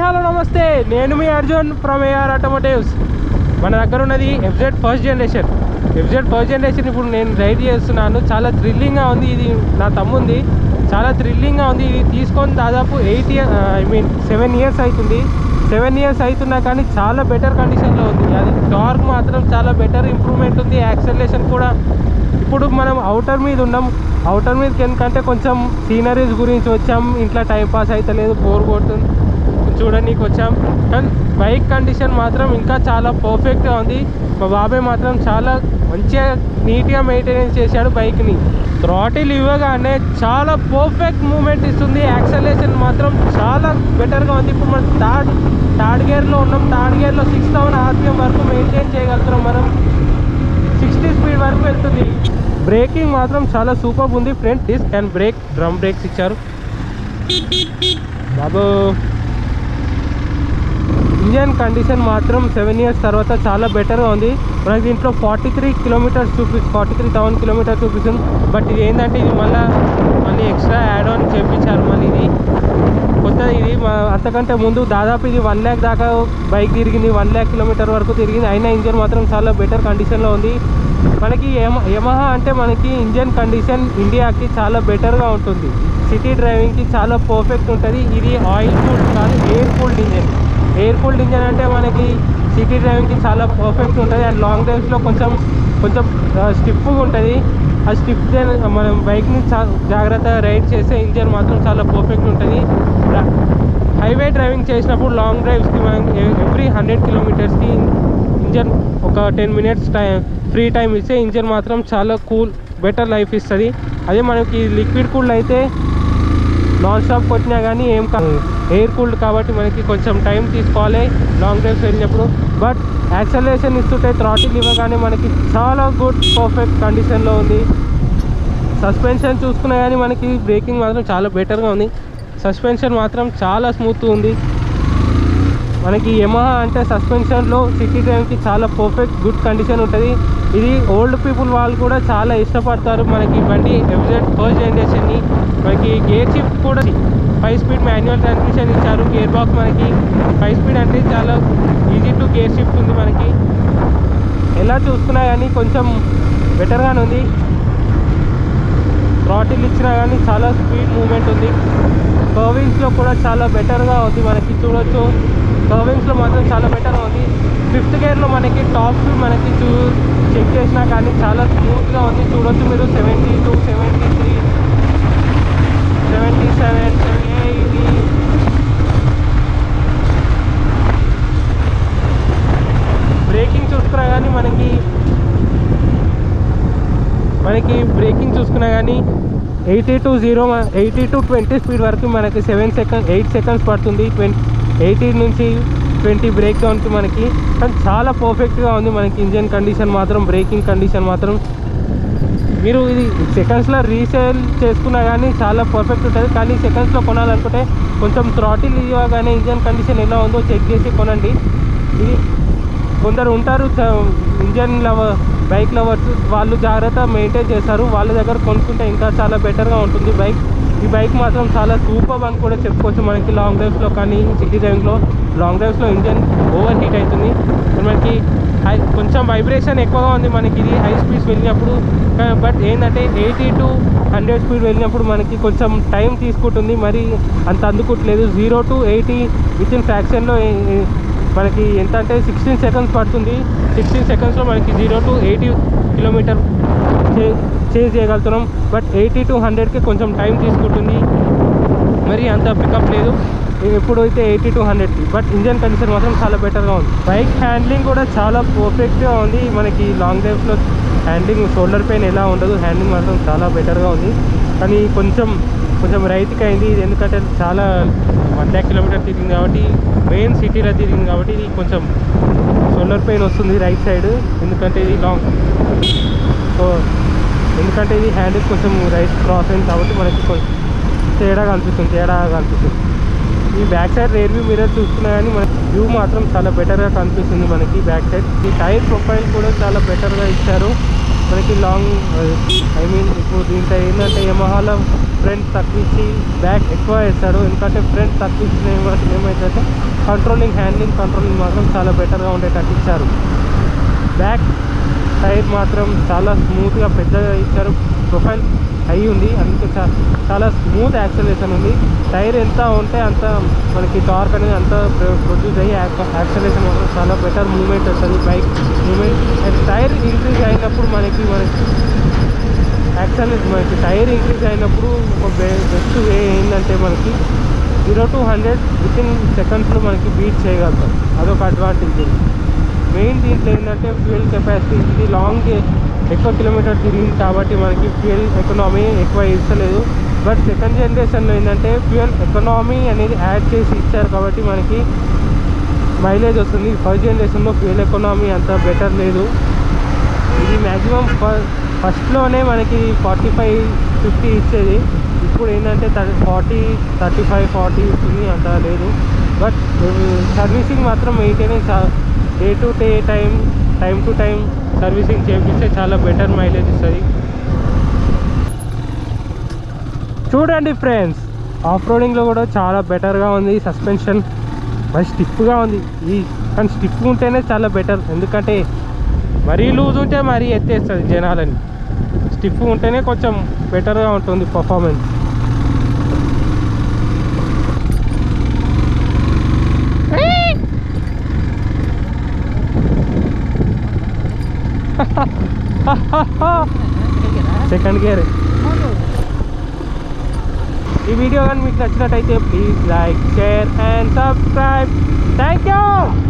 hello నమస్తే నేను మీ అర్జున్ ఫ్రమ్ ఏఆర్ ఆటోమోటివ్స్ మన దగ్గర ఉన్నది FZ first generation FZ first generation ఇప్పుడు నేను రైడ్ చేస్తున్నాను చాలా థ్రిల్లింగ్గా ఉంది ఇది నా తమ్ముంది చాలా థ్రిల్లింగ్గా ఉంది ఇది తీసుకొని దాదాపు eight year I mean seven years అవుతుంది సెవెన్ ఇయర్స్ అవుతున్నా కానీ చాలా బెటర్ కండిషన్లో ఉంది అది టార్క్ మాత్రం చాలా బెటర్ ఇంప్రూవ్మెంట్ ఉంది యాక్సలేషన్ కూడా ఇప్పుడు మనం అవుటర్ మీద ఉన్నాం అవుటర్ మీదకి ఎందుకంటే కొంచెం సీనరీస్ గురించి వచ్చాం ఇంట్లో టైం పాస్ అయితే లేదు బోర్ కొడుతుంది చూడడానికి వచ్చాం కానీ బైక్ కండిషన్ మాత్రం ఇంకా చాలా పర్ఫెక్ట్గా ఉంది మా బాబాయ్ మాత్రం చాలా మంచిగా నీట్గా మెయింటెనెన్స్ చేశాడు బైక్ని థ్రాటిల్ ఇవ్వగానే చాలా పర్ఫెక్ట్ మూమెంట్ ఇస్తుంది యాక్సలేషన్ మాత్రం చాలా బెటర్గా ఉంది ఇప్పుడు మనం థర్డ్ థర్డ్ గేర్లో ఉన్నాం థర్డ్ గేర్లో సిక్స్ థౌసండ్ ఆర్పిఎం వరకు మెయింటైన్ చేయగలుగుతున్నాం మనం సిక్స్టీ స్పీడ్ వరకు వెళ్తుంది బ్రేకింగ్ మాత్రం చాలా సూపర్ ఉంది front disc and brake drum brakes ఇచ్చారు బాబు ఇంజన్ కండిషన్ మాత్రం సెవెన్ ఇయర్స్ తర్వాత చాలా బెటర్గా ఉంది మనకి దీంట్లో ఫార్టీ త్రీ కిలోమీటర్స్ చూపి ఫార్టీ త్రీ థౌసండ్ కిలోమీటర్స్ చూపిస్తుంది బట్ ఇది ఏంటంటే ఇది మళ్ళీ మళ్ళీ ఎక్స్ట్రా యాడ్ ఆన్ చేయించారు మళ్ళీ ఇది కొత్తది ఇది మా- అంతకంటే ముందు దాదాపు ఇది వన్ ల్యాక్ దాకా బైక్ తిరిగింది వన్ ల్యాక్ కిలోమీటర్ వరకు తిరిగింది అయినా ఇంజన్ మాత్రం చాలా బెటర్ కండిషన్లో ఉంది మనకి యమ యమహా అంటే మనకి ఇంజన్ కండిషన్ ఇండియాకి చాలా బెటర్గా ఉంటుంది సిటీ డ్రైవింగ్కి చాలా పర్ఫెక్ట్ ఉంటుంది ఇది ఆయిల్ కూల్డ్ కాదు air cooled engine air cooled engine అంటే మనకి సిటీ డ్రైవింగ్కి చాలా పర్ఫెక్ట్ ఉంటుంది అండ్ లాంగ్ డ్రైవ్స్లో కొంచెం కొంచెం స్టిఫ్గా ఉంటుంది ఆ స్టిఫ్ మనం బైక్ని చా జాగ్రత్తగా రైడ్ చేస్తే ఇంజన్ మాత్రం చాలా పర్ఫెక్ట్ ఉంటుంది ర- హైవే డ్రైవింగ్ చేసినప్పుడు లాంగ్ డ్రైవ్స్కి మనం ఎవ్రీ హండ్రెడ్ కిలోమీటర్స్కి ఇంజన్ ఒక ten minutes time free time ఇస్తే ఇంజన్ మాత్రం చాలా కూల్ బెటర్ లైఫ్ ఇస్తుంది అదే మనకి లిక్విడ్ కూల్ అయితే నాన్ స్టాప్ కొట్టినా కానీ ఏం కా ఎయిర్ కూల్డ్ కాబట్టి మనకి కొంచెం టైం తీసుకోవాలి లాంగ్ డ్రైవ్స్ వెళ్ళినప్పుడు బట్ యాక్సలేషన్ ఇస్తుంటే థ్రాటిల్ ఇవ్వగానే మనకి చాలా గుడ్ పర్ఫెక్ట్ కండిషన్లో ఉంది సస్పెన్షన్ చూసుకున్నా కానీ మనకి బ్రేకింగ్ మాత్రం చాలా బెటర్గా ఉంది సస్పెన్షన్ మాత్రం చాలా స్మూత్ ఉంది మనకి యమహా అంటే సస్పెన్షన్లో సిటీ డ్రైవ్కి చాలా పర్ఫెక్ట్ గుడ్ కండిషన్ ఉంటుంది ఇది ఓల్డ్ పీపుల్ వాళ్ళు కూడా చాలా ఇష్టపడతారు మనకి బండి ఎఫ్జెడ్ ఫస్ట్ జనరేషన్ని మనకి గేర్ షిఫ్ట్ కూడా ఫైవ్ స్పీడ్ మాన్యువల్ ట్రాన్స్మిషన్ ఇచ్చారు గేర్ బాక్స్ మనకి ఫైవ్ స్పీడ్ అంటే చాలా ఈజీ టు గేర్ షిఫ్ట్ ఉంది మనకి ఎలా చూసుకున్నా కానీ కొంచెం బెటర్గానే ఉంది థ్రాటిల్ ఇచ్చినా కానీ చాలా స్పీడ్ మూమెంట్ ఉంది కర్వింగ్స్లో కూడా చాలా బెటర్గా ఉంది మనకి చూడొచ్చు కర్వింగ్స్లో మాత్రం చాలా బెటర్గా ఉంది ఫిఫ్త్ గేర్లో మనకి టాప్ స్పీడ్ మనకి చూ చెక్ చేసినా కానీ చాలా స్మూత్గా ఉంది చూడొచ్చు మీరు seventy two seventy three seventy seven eighty braking చూసుకున్నా కానీ మనకి మనకి బ్రేకింగ్ చూసుకున్నా కానీ eighty to zero eighty to twenty speed వరకు మనకి సెవెన్ సెకండ్ ఎయిట్ సెకండ్స్ పడుతుంది ట్వంటీ ఎయిటీ నుంచి ట్వంటీ బ్రేక్ డౌన్కి మనకి కానీ చాలా పర్ఫెక్ట్గా ఉంది మనకి ఇంజన్ కండిషన్ మాత్రం బ్రేకింగ్ కండిషన్ మాత్రం మీరు ఇది సెకండ్స్లో రీసేల్ చేసుకున్నా కానీ చాలా పర్ఫెక్ట్ ఉంటుంది కానీ సెకండ్స్లో కొనాలనుకుంటే కొంచెం థ్రాటిల్ ఇవ్వగానే ఇంజన్ కండిషన్ ఎలా ఉందో చెక్ చేసి కొనండి ఇది కొందరు ఉంటారు చ- ఇంజన్ లవర్ బైక్ లవర్స్ వాళ్ళు జాగ్రత్త మెయింటైన్ చేస్తారు వాళ్ళ దగ్గర కొనుక్కుంటే ఇంకా చాలా బెటర్గా ఉంటుంది బైక్ ఈ బైక్ మాత్రం చాలా సూపర్ అని కూడా చెప్పుకోవచ్చు మనకి లాంగ్ డ్రైవ్స్లో కానీ సిటీ డ్రైవింగ్లో లాంగ్ డ్రైవ్స్లో ఇంజన్ ఓవర్ హీట్ అవుతుంది మరి మనకి హై కొంచెం వైబ్రేషన్ ఎక్కువగా ఉంది మనకి ఇది హై స్పీడ్స్ వెళ్ళినప్పుడు బట్ ఏంటంటే ఎయిటీ టు హండ్రెడ్ స్పీడ్ వెళ్ళినప్పుడు మనకి కొంచెం టైం తీసుకుంటుంది మరి అంత అందుకుంటలేదు zero to eighty within ఫ్రాక్షన్లో మనకి ఎంత అంటే సిక్స్టీన్ సెకండ్స్ పడుతుంది సిక్స్టీన్ సెకండ్స్లో మనకి జీరో టు ఎయిటీ కిలోమీటర్ చే చేంజ్ చేయగలుగుతున్నాం బట్ ఎయిటీ టు హండ్రెడ్కి కొంచెం టైం తీసుకుంటుంది మరి అంత పికప్ లేదు ఎప్పుడైతే ఎయిటీ టు హండ్రెడ్కి బట్ ఇంజన్ కండిషన్ మాత్రం చాలా బెటర్గా ఉంది బైక్ హ్యాండ్లింగ్ కూడా చాలా పర్ఫెక్ట్గా ఉంది మనకి లాంగ్ డ్రైవ్స్లో హ్యాండ్లింగ్ షోల్డర్ పెయిన్ ఎలా ఉండదు హ్యాండ్లింగ్ మాత్రం చాలా బెటర్గా ఉంది కానీ కొంచెం కొంచెం రైతుకి అయింది ఇది ఎందుకంటే చాలా వన్ ల్యాక్ కిలోమీటర్ తిరిగింది కాబట్టి మెయిన్ సిటీలో తిరిగింది కాబట్టి ఇది కొంచెం షోల్డర్ పెయిన్ వస్తుంది రైట్ సైడ్ ఎందుకంటే ఇది లాంగ్ సో ఎందుకంటే ఇది హ్యాండిల్ కొంచెం రైట్ క్రాస్ అయింది కాబట్టి మనకి కొంచెం తేడా కనిపిస్తుంది తేడా కనిపిస్తుంది ఈ back side rear view mirror చూసుకున్నా కానీ మనకి వ్యూ మాత్రం చాలా బెటర్గా కనిపిస్తుంది మనకి బ్యాక్ సైడ్ ఈ టైర్ ప్రొఫైల్ కూడా చాలా బెటర్గా ఇచ్చారు మనకి లాంగ్ ఐ మీన్ ఇప్పుడు దీంట్లో ఏంటంటే యమహాలో ఫ్రంట్ తక్కువించి బ్యాక్ ఎక్కువ వేస్తాడు ఎందుకంటే ఫ్రంట్ తక్కువించిన ఏమవుతుందంటే కంట్రోలింగ్ హ్యాండ్లింగ్ కంట్రోలింగ్ మాత్రం చాలా బెటర్గా ఉండేటట్టు ఇచ్చారు బ్యాక్ టైర్ మాత్రం చాలా స్మూత్గా పెద్దగా ఇచ్చారు ప్రొఫైల్ హై ఉంది అందుకే చా చాలా స్మూత్ యాక్సలేషన్ ఉంది టైర్ ఎంత ఉంటే అంత మనకి టార్క్ అనేది అంత ప్రొడ్యూస్ అయ్యి యాక్సలేషన్ మాత్రం చాలా బెటర్ మూమెంట్ వస్తుంది bike moment and tyre increase అయినప్పుడు మనకి మనకి యాక్సలేట్ మనకి టైర్ ఇంక్రీజ్ అయినప్పుడు ఒక బెస్ట్ వే ఏంటంటే మనకి zero to hundred within సెకండ్స్లో మనకి బీట్ చేయగలుగుతాం అదొక అడ్వాంటేజ్ మెయిన్ దీంట్లో ఏంటంటే ఫ్యూయల్ కెపాసిటీ ఇది లాంగ్ ఎక్కువ కిలోమీటర్ తిరిగింది కాబట్టి మనకి ఫ్యూయల్ ఎకనామీ ఎక్కువ ఇస్తలేదు బట్ సెకండ్ జనరేషన్లో ఏంటంటే ఫ్యూయల్ ఎకనామీ అనేది యాడ్ చేసి ఇచ్చారు కాబట్టి మనకి మైలేజ్ వస్తుంది ఫస్ట్ జనరేషన్లో ఫ్యూయల్ ఎకనామీ అంత బెటర్ లేదు ఇది మ్యాక్సిమం ఫస్ట్లోనే మనకి ఫార్టీ ఫైవ్ ఫిఫ్టీ ఇచ్చేది ఇప్పుడు ఏంటంటే thirty forty thirty five forty ఇస్తుంది అంత లేదు బట్ సర్వీసింగ్ మాత్రం maintenance day to day time time to time servicing చేపిస్తే చాలా బెటర్ మైలేజ్ ఇస్తుంది చూడండి ఫ్రెండ్స్ ఆఫ్ రోడింగ్లో కూడా చాలా బెటర్గా ఉంది సస్పెన్షన్ మరి స్టిఫ్గా ఉంది ఈ కానీ స్టిఫ్ ఉంటేనే చాలా బెటర్ ఎందుకంటే మరీ లూజ్ ఉంటే మరీ ఎత్తేస్తుంది జనాలని స్టిఫ్ ఉంటేనే కొంచెం బెటర్గా ఉంటుంది పర్ఫార్మెన్స్ సెకండ్ గేర్ ఈ వీడియో కానీ మీకు నచ్చినట్టయితే please like share and subscribe thank you